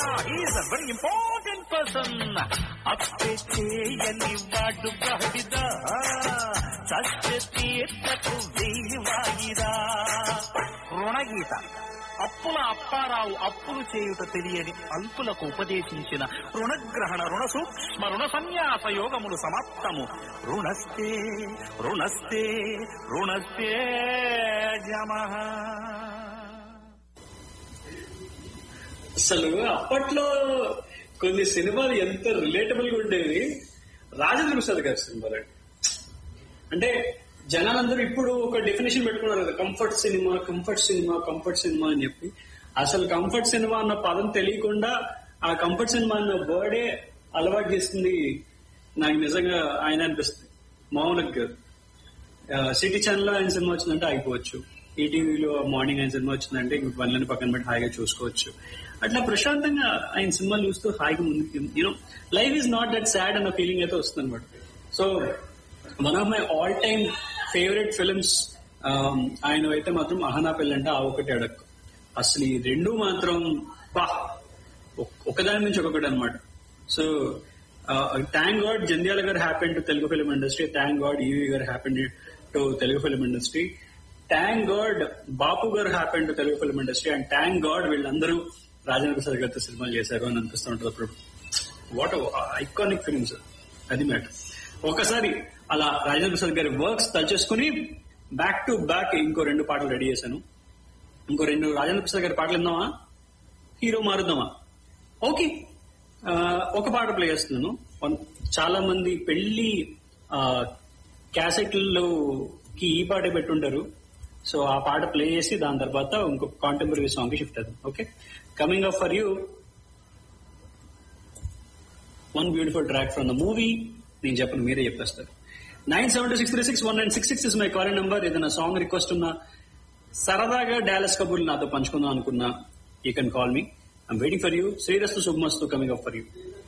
Is a very important person అప్పే చేయని వాడు గాడిదా చస్తే తీర్థకు వెయ్యి వాయిదా రుణగీత అప్పుల అప్పారావు అప్పులు చేయుట తెలియని అల్పులకు ఉపదేశించిన రుణగ్రహణ రుణ సూక్ష్మ రుణ సన్యాస యోగములు సమాప్తము రుణస్తే రుణస్తే రుణస్తే జమః అసలు అప్పట్లో కొన్ని సినిమాలు ఎంత రిలేటబుల్ గా ఉండేవి రాజేంద్ర ప్రసాద్ గారి సినిమాలు అండి. అంటే జనాలందరూ ఇప్పుడు ఒక డెఫినేషన్ పెట్టుకున్నారు కదా comfort cinema comfort cinema comfort cinema అని చెప్పి అసలు కంఫర్ట్ సినిమా అన్న పదం తెలియకుండా ఆ కంఫర్ట్ సినిమా అన్న వర్డే అలవాటు చేస్తుంది నాకు నిజంగా ఆయన అనిపిస్తుంది మౌనక్ గారు సిటీ ఛానల్ లో ఆయన సినిమా వచ్చిందంటే ఆగిపోవచ్చు ఈటీవీలో మార్నింగ్ ఆయన సినిమా వచ్చిందంటే ఇంక పనులను పక్కన పెట్టి హాయిగా చూసుకోవచ్చు అట్లా ప్రశాంతంగా ఆయన సినిమాలు చూస్తూ హాయిగా ముందుకు you know life is not that sad అన్న ఫీలింగ్ అయితే వస్తుంది అనమాట so one of my all time favourite films ఆయన అయితే మాత్రం అహనా పెళ్ళి అంటే ఆ ఒకటి అడక్కు అసలు ఈ రెండు మాత్రం బా ఒక్- ఒకదాని నుంచి ఒక్కొక్కటి అనమాట so thank god Jandhyala garu happen to Telugu film industry thank god EV garu happen to Telugu film industry thank god Bapu garu happen to Telugu film industry and thank god వీళ్ళందరూ రాజేంద్ర ప్రసాద్ గారితో సినిమాలు చేశారు అని అనిపిస్తూ ఉంటుంది అప్పుడు వాట్ ఐకానిక్ ఫిలిమ్స్ అది మ్యాటర్ ఒకసారి అలా రాజేంద్ర ప్రసాద్ గారి వర్క్స్ తలుచేసుకుని బ్యాక్ టు బ్యాక్ ఇంకో రెండు పాటలు రెడీ చేశాను ఇంకో రెండు రాజేంద్ర ప్రసాద్ గారి పాటలు విందామా హీరో మారుద్దామా ఓకే ఆ, ఒక పాట ప్లే చేస్తున్నాను వన్- చాలా మంది పెళ్లి క్యాసెట్లలో కి ఈ పాట పెట్టుంటారు సో ఆ పాట ప్లే చేసి దాని తర్వాత ఇంకొక కాంటెంపరీ సాంగ్ కి షిఫ్ట్ అవుతాం okay coming up for you one beautiful track from the movie నేను చెప్పను మీరే చెప్పేస్తారు nine seven two six three six one nine six six is my call number ఏదైనా సాంగ్ రిక్వెస్ట్ ఉన్నా సరదాగా డాలస్ కబుర్లు నాతో పంచుకుందాం అనుకున్నా you can call me I'm waiting for you Srirastu Subhamastu coming up for you